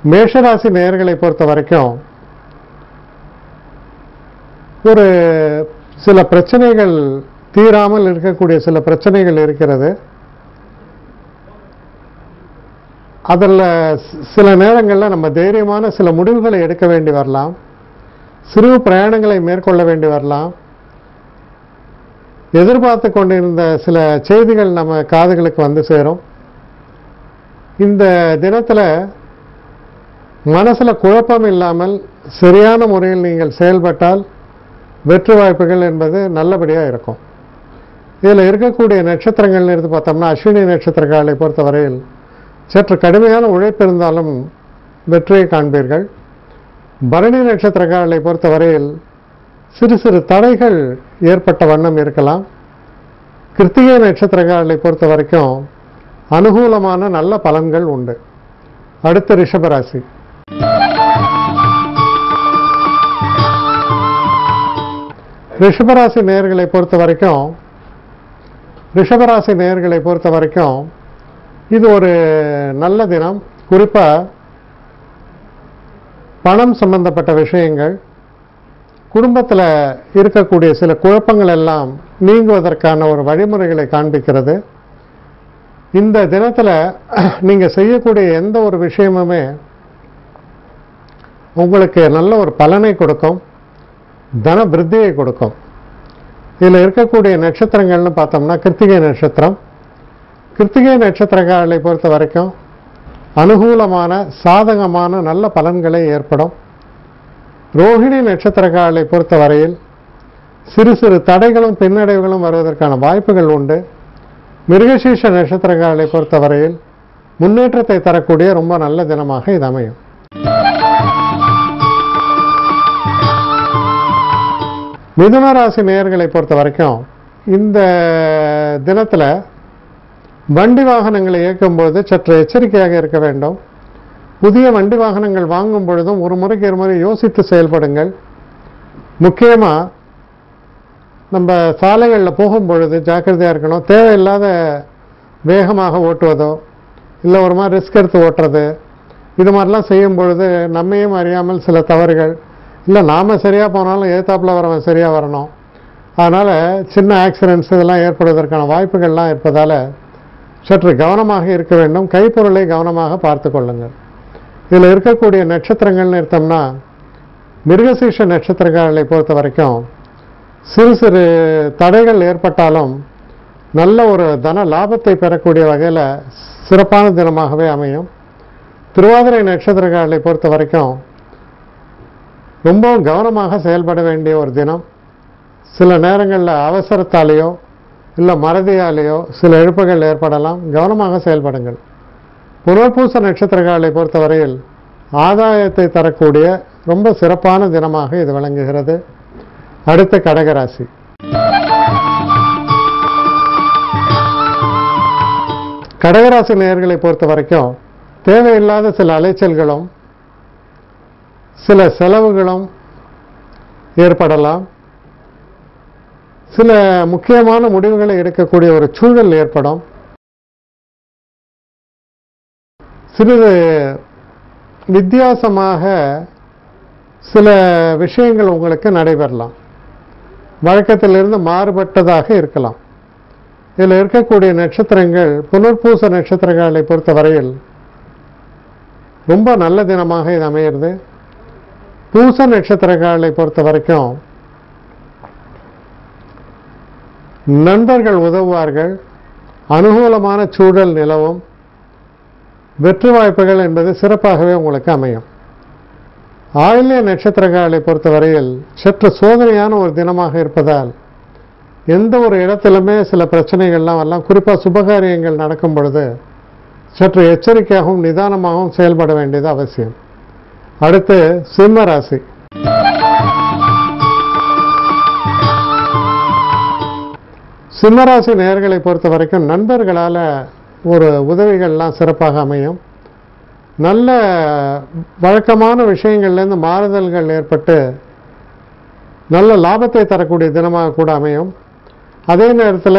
மேஷராசி நேயர்களை பொறுத்த வரைக்கும் ஒரு சில பிரச்சனைகள் தீராமல் இருக்கக்கூடிய சில பிரச்சனைகள் இருக்கிறது அதில் சில நேரங்களில் நம்ம தைரியமான சில முடிவுகளை எடுக்க வேண்டி வரலாம் சிறு பிரயாணங்களை மேற்கொள்ள வேண்டி வரலாம் எதிர்பார்த்து கொண்டிருந்த சில செய்திகள் நம்ம காதுகளுக்கு வந்து சேரும் இந்த தினத்தில் மனசில் குழப்பம் இல்லாமல் சரியான முறையில் நீங்கள் செயல்பட்டால் வெற்றி வாய்ப்புகள் என்பது நல்லபடியாக இருக்கும் இதில் இருக்கக்கூடிய நட்சத்திரங்கள்னு எடுத்து பார்த்தோம்னா அஸ்வினி நட்சத்திரக்காரர்களை பொறுத்தவரையில் சற்று கடுமையான உழைப்பு இருந்தாலும் வெற்றியை காண்பீர்கள் பரணி நட்சத்திரக்காரர்களை பொறுத்தவரையில் சிறு சிறு தடைகள் ஏற்பட்ட வண்ணம் இருக்கலாம் கிருத்திகை நட்சத்திரக்காரர்களை பொறுத்த வரைக்கும் அனுகூலமான நல்ல பலன்கள் உண்டு அடுத்த ரிஷபராசி ரிஷபராசி நேயர்களை பொறுத்த வரைக்கும் ரிஷபராசி நேயர்களை பொறுத்த வரைக்கும் இது ஒரு நல்ல தினம் குறிப்பாக பணம் சம்பந்தப்பட்ட விஷயங்கள் குடும்பத்தில் இருக்கக்கூடிய சில குழப்பங்கள் எல்லாம் நீங்குவதற்கான ஒரு வழிமுறைகளை காண்பிக்கிறது இந்த தினத்தில் நீங்கள் செய்யக்கூடிய எந்த ஒரு விஷயமுமே உங்களுக்கு நல்ல ஒரு பலனை கொடுக்கும் தன விருத்தியை கொடுக்கும் இதில் இருக்கக்கூடிய நட்சத்திரங்கள்னு பார்த்தோம்னா கிருத்திகை நட்சத்திரம் கிருத்திகை நட்சத்திரக்காரர்களை பொறுத்த வரைக்கும் அனுகூலமான சாதகமான நல்ல பலன்களே ஏற்படும் ரோஹிணி நட்சத்திரக்காரர்களை பொறுத்த வரையில் சிறு சிறு தடைகளும் பின்னடைவுகளும் வருவதற்கான வாய்ப்புகள் உண்டு மிருகசீஷ நட்சத்திரக்காரர்களை பொறுத்த வரையில் முன்னேற்றத்தை தரக்கூடிய ரொம்ப நல்ல தினமாக இது அமையும் மிதுன ராசி நேயர்களை பொறுத்த வரைக்கும் இந்த தினத்தில் வண்டி வாகனங்களை இயக்கும்போது சற்று எச்சரிக்கையாக இருக்க வேண்டும் புதிய வண்டி வாகனங்கள் வாங்கும் பொழுதும் ஒரு முறைக்கு ஒரு முறை யோசித்து செயல்படுங்கள் முக்கியமாக நம்ம சாலைகளில் போகும் பொழுது ஜாக்கிரதையாக இருக்கணும் தேவையில்லாத வேகமாக ஓட்டுவதோ இல்லை ஒரு மாதிரி ரிஸ்க் எடுத்து ஓட்டுறது இது மாதிரிலாம் செய்யும் பொழுது நம்மையும் அறியாமல் சில தவறுகள் இல்லை நாம் சரியாக போனாலும் ஏத்தாப்பில் வரவன் சரியாக வரணும் அதனால் சின்ன ஆக்சிடென்ட்ஸ் இதெல்லாம் ஏற்படுவதற்கான வாய்ப்புகள்லாம் இருப்பதால் சற்று கவனமாக இருக்க வேண்டும் கைப்பொருளை கவனமாக பார்த்து கொள்ளுங்கள் இதில் இருக்கக்கூடிய நட்சத்திரங்கள்னு எடுத்தோம்னா மிருகசீஷ நட்சத்திரக்காரர்களை பொறுத்த வரைக்கும் சிறு சிறு தடைகள் ஏற்பட்டாலும் நல்ல ஒரு தன லாபத்தை பெறக்கூடிய வகையில் சிறப்பான தினமாகவே அமையும் திருவாதிரை நட்சத்திரக்காரர்களை பொறுத்த வரைக்கும் ரொம்பவும் கவனமாக செயல்பட வேண்டிய ஒரு தினம் சில நேரங்களில் அவசரத்தாலேயோ இல்லை மறதியாலேயோ சில இழப்புகள் ஏற்படலாம் கவனமாக செயல்படுங்கள் புனர்பூச நட்சத்திரக்காரர்களை பொறுத்தவரையில் ஆதாயத்தை தரக்கூடிய ரொம்ப சிறப்பான தினமாக இது விளங்குகிறது அடுத்த கடகராசி கடகராசி நேயர்களை பொறுத்த வரைக்கும் தேவையில்லாத சில அலைச்சல்களும் சில செலவுகளும் ஏற்படலாம் சில முக்கியமான முடிவுகளை எடுக்கக்கூடிய ஒரு சூழல் ஏற்படும் சிறிது வித்தியாசமாக சில விஷயங்கள் உங்களுக்கு நடைபெறலாம் வழக்கத்திலிருந்து மாறுபட்டதாக இருக்கலாம் இதில் இருக்கக்கூடிய நட்சத்திரங்கள் புனர்பூச நட்சத்திரங்களை பொறுத்த வரையில் ரொம்ப நல்ல தினமாக இது அமையிறது பூச நட்சத்திரங்களை பொறுத்த வரைக்கும் நண்பர்கள் உதவுவார்கள் அனுகூலமான சூழல் நிலவும் வெற்றி வாய்ப்புகள் என்பது சிறப்பாகவே உங்களுக்கு அமையும் ஆயில்ய நட்சத்திரங்களை பொறுத்தவரையில் சற்று சோதனையான ஒரு தினமாக இருப்பதால் எந்த ஒரு இடத்திலுமே சில பிரச்சனைகள்லாம் வரலாம் குறிப்பாக சுபகாரியங்கள் நடக்கும் பொழுது சற்று எச்சரிக்கையாகவும் நிதானமாகவும் செயல்பட வேண்டியது அவசியம் அடுத்து சிம்ம ராசி சிம்மராசி நேயர்களை பொறுத்த வரைக்கும் நண்பர்களால் ஒரு உதவிகள்லாம் சிறப்பாக அமையும் நல்ல வழக்கமான விஷயங்கள்லேருந்து மாறுதல்கள் ஏற்பட்டு நல்ல லாபத்தை தரக்கூடிய தினமாக கூட அமையும் அதே நேரத்தில்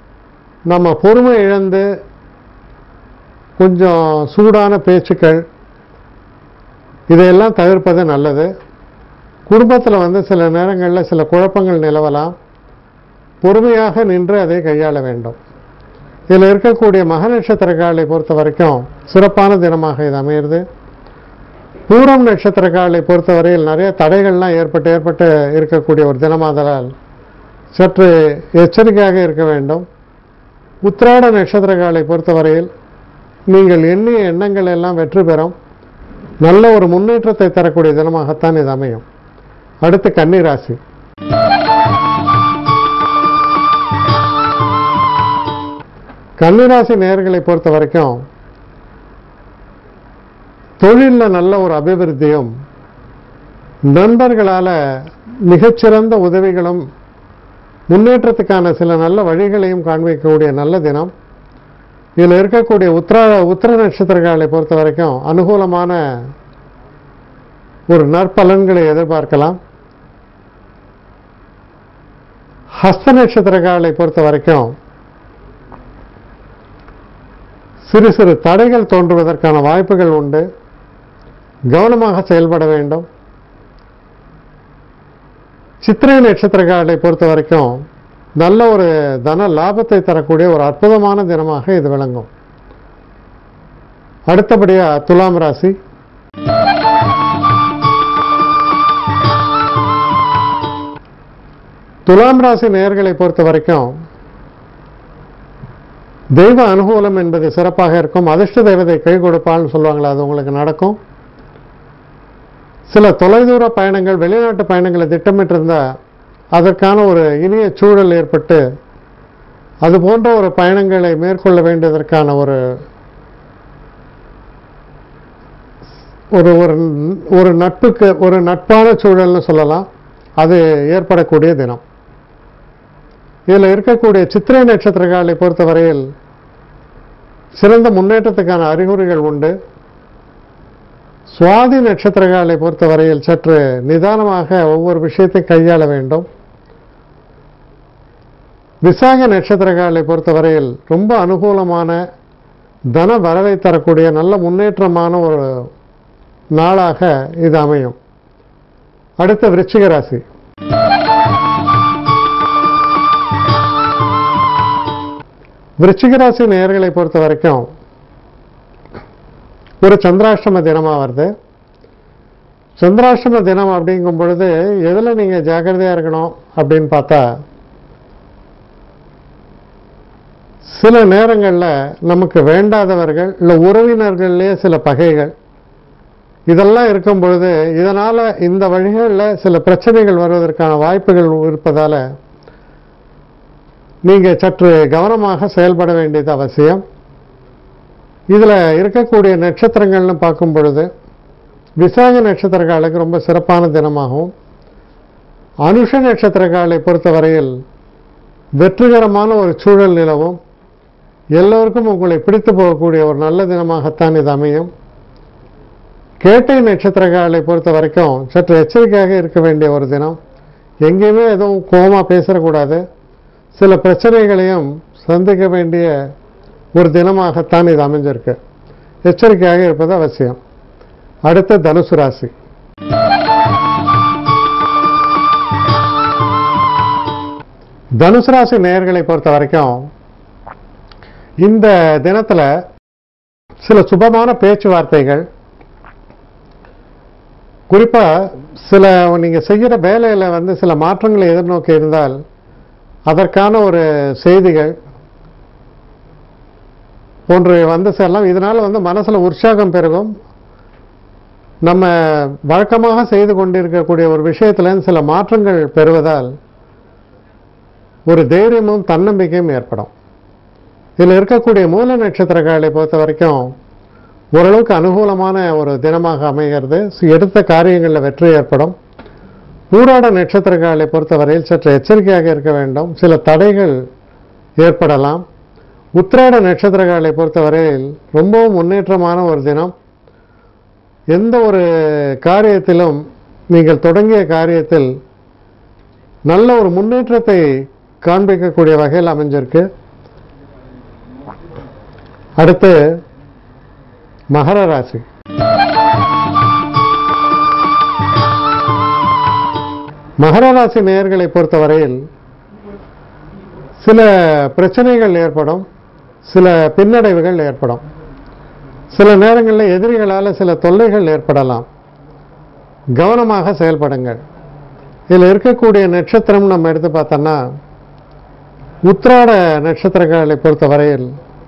நம்ம பொறுமை இழந்து கொஞ்சம் சூடான பேச்சுக்கள் இதையெல்லாம் தவிர்ப்பது நல்லது குடும்பத்தில் வந்து சில நேரங்களில் சில குழப்பங்கள் நிலவலாம் பொறுமையாக நின்று அதை கையாள வேண்டும் இதில் இருக்கக்கூடிய மக நட்சத்திரக்காலை பொறுத்த வரைக்கும் சிறப்பான தினமாக இது அமையிறது பூரம் நட்சத்திரக்காலை பொறுத்தவரையில் நிறைய தடைகள்லாம் ஏற்பட்டு ஏற்பட்டு இருக்கக்கூடிய ஒரு தினமாதலால் சற்று எச்சரிக்கையாக இருக்க வேண்டும் உத்திராட நட்சத்திரக்காலை பொறுத்தவரையில் நீங்கள் எண்ணிய எண்ணங்கள் எல்லாம் வெற்றி பெறும் நல்ல ஒரு முன்னேற்றத்தை தரக்கூடிய தினமாகத்தான் இது அமையும் அடுத்து கன்னிராசி கன்னிராசி நேர்களை பொறுத்த வரைக்கும் தொழிலில் நல்ல ஒரு அபிவிருத்தியும் நண்பர்களால் மிகச்சிறந்த உதவிகளும் முன்னேற்றத்துக்கான சில நல்ல வழிகளையும் காண்பிக்கக்கூடிய நல்ல தினம் இதில் இருக்கக்கூடிய உத்திரா உத்திர நட்சத்திரங்களை பொறுத்த வரைக்கும் அனுகூலமான ஒரு நற்பலன்களை எதிர்பார்க்கலாம் ஹஸ்த நட்சத்திரக்காலை பொறுத்த வரைக்கும் சிறு சிறு தடைகள் தோன்றுவதற்கான வாய்ப்புகள் உண்டு கவனமாக செயல்பட வேண்டும் சித்திரை நட்சத்திரக்காலை பொறுத்த வரைக்கும் நல்ல ஒரு தன லாபத்தை தரக்கூடிய ஒரு அற்புதமான தினமாக இது விளங்கும் அடுத்தபடியா துலாம் ராசி துலாம் ராசி நேயர்களை பொறுத்த வரைக்கும் தெய்வ அனுகூலம் என்பது சிறப்பாக இருக்கும் அதிர்ஷ்ட தெய்வத்தை கை கொடுப்பாள்னு சொல்லுவாங்களே அது உங்களுக்கு நடக்கும் சில தொலைதூர பயணங்கள் வெளிநாட்டு பயணங்களை திட்டமிட்டிருந்தா அதற்கான ஒரு இனிய சூழல் ஏற்பட்டு அது போன்ற ஒரு பயணங்களை மேற்கொள்ள வேண்டியதற்கான ஒரு ஒரு ஒரு ஒரு நட்புக்கு ஒரு நட்பான சூழல்னு சொல்லலாம் அது ஏற்படக்கூடிய தினம் இதில் இருக்கக்கூடிய சித்திரை நட்சத்திரக்காலை பொறுத்தவரையில் சிறந்த முன்னேற்றத்துக்கான அறிகுறிகள் உண்டு சுவாதி நட்சத்திரக்காலை பொறுத்தவரையில் சற்று நிதானமாக ஒவ்வொரு விஷயத்தையும் கையாள வேண்டும் விசாக நட்சத்திரக்காலை பொறுத்தவரையில் ரொம்ப அனுகூலமான தன வரவை தரக்கூடிய நல்ல முன்னேற்றமான ஒரு நாளாக இது அமையும் அடுத்த விருச்சிக ராசி விருச்சிக ராசி நேயர்களை பொறுத்த வரைக்கும் ஒரு சந்திராஷ்டம தினமா வருது சந்திராஷ்டம தினம் அப்படிங்கும் பொழுது எதில் நீங்கள் ஜாக்கிரதையாக இருக்கணும் அப்படின்னு பார்த்தா சில நேரங்களில் நமக்கு வேண்டாதவர்கள் இல்லை உறவினர்கள்லேயே சில பகைகள் இதெல்லாம் இருக்கும் பொழுது இதனால் இந்த வழிகளில் சில பிரச்சனைகள் வருவதற்கான வாய்ப்புகள் இருப்பதால் நீங்கள் சற்று கவனமாக செயல்பட வேண்டியது அவசியம் இதில் இருக்கக்கூடிய நட்சத்திரங்கள்னு பார்க்கும் பொழுது விசாக நட்சத்திரக்காலுக்கு ரொம்ப சிறப்பான தினமாகவும் அனுஷ நட்சத்திரக்காலை பொறுத்தவரையில் வெற்றிகரமான ஒரு சூழல் நிலவும் எல்லோருக்கும் உங்களை பிடித்து போகக்கூடிய ஒரு நல்ல தினமாகத்தான் இது அமையும் கேட்டை நட்சத்திரக்காலை பொறுத்த வரைக்கும் சற்று எச்சரிக்கையாக இருக்க வேண்டிய ஒரு தினம் எங்கேயுமே எதுவும் கோமா பேசக்கூடாது சில பிரச்சனைகளையும் சந்திக்க வேண்டிய ஒரு தினமாகத்தான் இது அமைஞ்சிருக்கு எச்சரிக்கையாக இருப்பது அவசியம் அடுத்த தனுசு ராசி தனுசு ராசி நேயர்களை பொறுத்த வரைக்கும் இந்த தினத்தில் சில சுபமான பேச்சுவார்த்தைகள் குறிப்பாக சில நீங்கள் செய்கிற வேலையில் வந்து சில மாற்றங்களை எதிர்நோக்கி இருந்தால் அதற்கான ஒரு செய்திகள் போன்று வந்து செல்லாம் இதனால் வந்து மனசில் உற்சாகம் பெருகும் நம்ம வழக்கமாக செய்து கொண்டிருக்கக்கூடிய ஒரு விஷயத்துல சில மாற்றங்கள் பெறுவதால் ஒரு தைரியமும் தன்னம்பிக்கையும் ஏற்படும் இதில் இருக்கக்கூடிய மூல நட்சத்திரக்காலை பொறுத்த வரைக்கும் ஓரளவுக்கு அனுகூலமான ஒரு தினமாக அமைகிறது எடுத்த காரியங்களில் வெற்றி ஏற்படும் பூராட நட்சத்திரக்காலை பொறுத்தவரையில் சற்று எச்சரிக்கையாக இருக்க வேண்டும் சில தடைகள் ஏற்படலாம் உத்திராட நட்சத்திரக்காலை பொறுத்தவரையில் ரொம்பவும் முன்னேற்றமான ஒரு தினம் எந்த ஒரு காரியத்திலும் நீங்கள் தொடங்கிய காரியத்தில் நல்ல ஒரு முன்னேற்றத்தை காண்பிக்கக்கூடிய வகையில் அமைஞ்சிருக்கு அடுத்து மகர ராசி மகர ராசி நேயர்களை பொறுத்தவரையில் சில பிரச்சனைகள் ஏற்படும் சில பின்னடைவுகள் ஏற்படும் சில நேரங்களில் எதிரிகளால் சில தொல்லைகள் ஏற்படலாம் கவனமாக செயல்படுங்கள் இதில் இருக்கக்கூடிய நட்சத்திரம் நம்ம எடுத்து பார்த்தோம்னா உத்திராட நட்சத்திரங்களை பொறுத்தவரையில்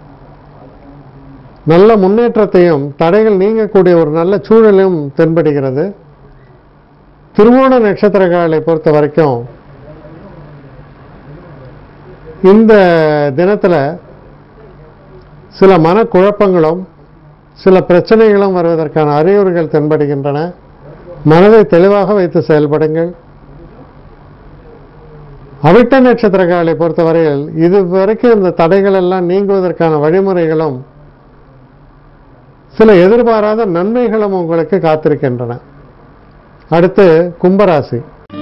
நல்ல முன்னேற்றத்தையும் தடைகள் நீங்கக்கூடிய ஒரு நல்ல சூழலும் தென்படுகிறது திருவோண நட்சத்திரங்களை பொறுத்த வரைக்கும் இந்த தினத்தில் சில மனக்குழப்பங்களும் சில பிரச்சனைகளும் வருவதற்கான அறிகுறிகள் தென்படுகின்றன மனதை தெளிவாக வைத்து செயல்படுங்கள் அவிட்ட நட்சத்திரங்களை பொறுத்தவரையில் இது வரைக்கும் இந்த தடைகள் எல்லாம் நீங்குவதற்கான வழிமுறைகளும் சில எதிர்பாராத நன்மைகளும் உங்களுக்கு காத்திருக்கின்றன அடுத்து கும்பராசி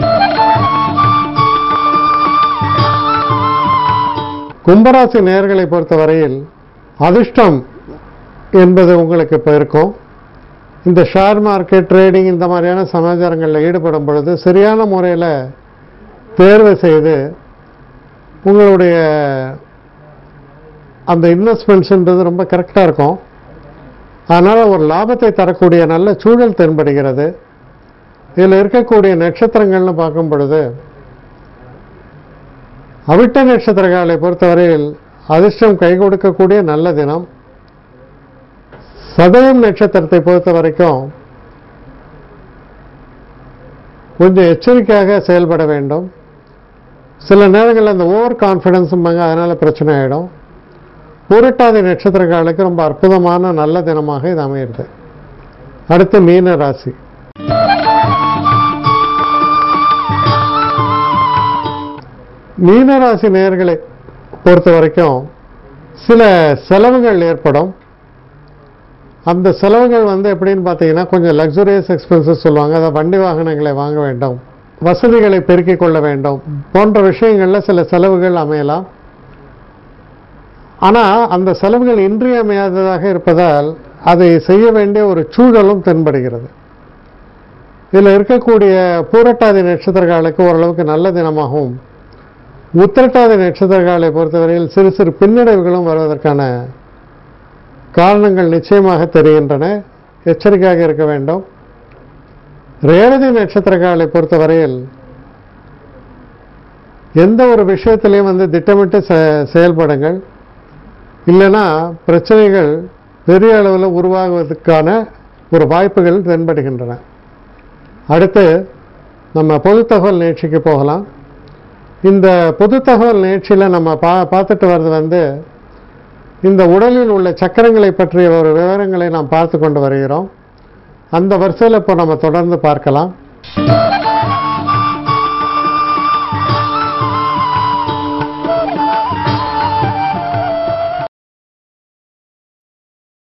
கும்பராசி நேர்களை பொறுத்தவரையில் அதிர்ஷ்டம் என்பது உங்களுக்கு இப்போ இருக்கும் இந்த ஷேர் மார்க்கெட் ட்ரேடிங் இந்த மாதிரியான சமாச்சாரங்களில் ஈடுபடும் பொழுது சரியான முறையில் தேர்வு செய்து உங்களுடைய அந்த இன்வெஸ்ட்மெண்ட்ஸுன்றது ரொம்ப கரெக்டாக இருக்கும் அதனால் ஒரு லாபத்தை தரக்கூடிய நல்ல சூழல் தென்படுகிறது இதில் இருக்கக்கூடிய நட்சத்திரங்கள்னு பார்க்கும் பொழுது அவிட்ட நட்சத்திரங்களை பொறுத்தவரையில் அதிர்ஷ்டம் கை கொடுக்கக்கூடிய நல்ல தினம் சதயம் நட்சத்திரத்தை பொறுத்த வரைக்கும் கொஞ்சம் எச்சரிக்கையாக செயல்பட வேண்டும் சில நேரங்களில் அந்த ஓவர் கான்ஃபிடன்ஸும்பாங்க அதனால் பிரச்சனை ஆகிடும் பூரட்டாதி நட்சத்திரக்காலுக்கு ரொம்ப அற்புதமான நல்ல தினமாக இது அமையிறது அடுத்து மீன ராசி மீனராசி நேயர்களை பொறுத்த வரைக்கும் சில செலவுகள் ஏற்படும் அந்த செலவுகள் வந்து எப்படின்னு பார்த்தீங்கன்னா கொஞ்சம் லக்ஸுரியஸ் எக்ஸ்பென்சஸ் சொல்லுவாங்க அதை வண்டி வாகனங்களை வாங்க வேண்டும் வசதிகளை பெருக்கிக் கொள்ள வேண்டும் போன்ற விஷயங்களில் சில செலவுகள் அமையலாம் ஆனால் அந்த செலவுகள் இன்றியமையாததாக இருப்பதால் அதை செய்ய வேண்டிய ஒரு சூழலும் தென்படுகிறது இதில் இருக்கக்கூடிய பூரட்டாதி நட்சத்திரக்காலுக்கு ஓரளவுக்கு நல்ல தினமாகவும் உத்திரட்டாதி நட்சத்திரக்காலை பொறுத்தவரையில் சிறு சிறு பின்னடைவுகளும் வருவதற்கான காரணங்கள் நிச்சயமாக தெரிகின்றன எச்சரிக்கையாக இருக்க வேண்டும் ரேவதி நட்சத்திரக்காலை பொறுத்தவரையில் எந்த ஒரு விஷயத்திலையும் வந்து திட்டமிட்டு செ- செயல்படுங்கள் இல்லைன்னா பிரச்சனைகள் பெரிய அளவில் உருவாகுவதற்கான ஒரு வாய்ப்புகள் தென்படுகின்றன அடுத்து நம்ம பொது தகவல் நிகழ்ச்சிக்கு போகலாம் இந்த பொது தகவல் நிகழ்ச்சியில் நம்ம பா பார்த்துட்டு வர்றது வந்து இந்த உடலில் உள்ள சக்கரங்களை பற்றிய ஒரு விவரங்களை நாம் பார்த்து கொண்டு வருகிறோம் அந்த வரிசையில் இப்போ நம்ம தொடர்ந்து பார்க்கலாம்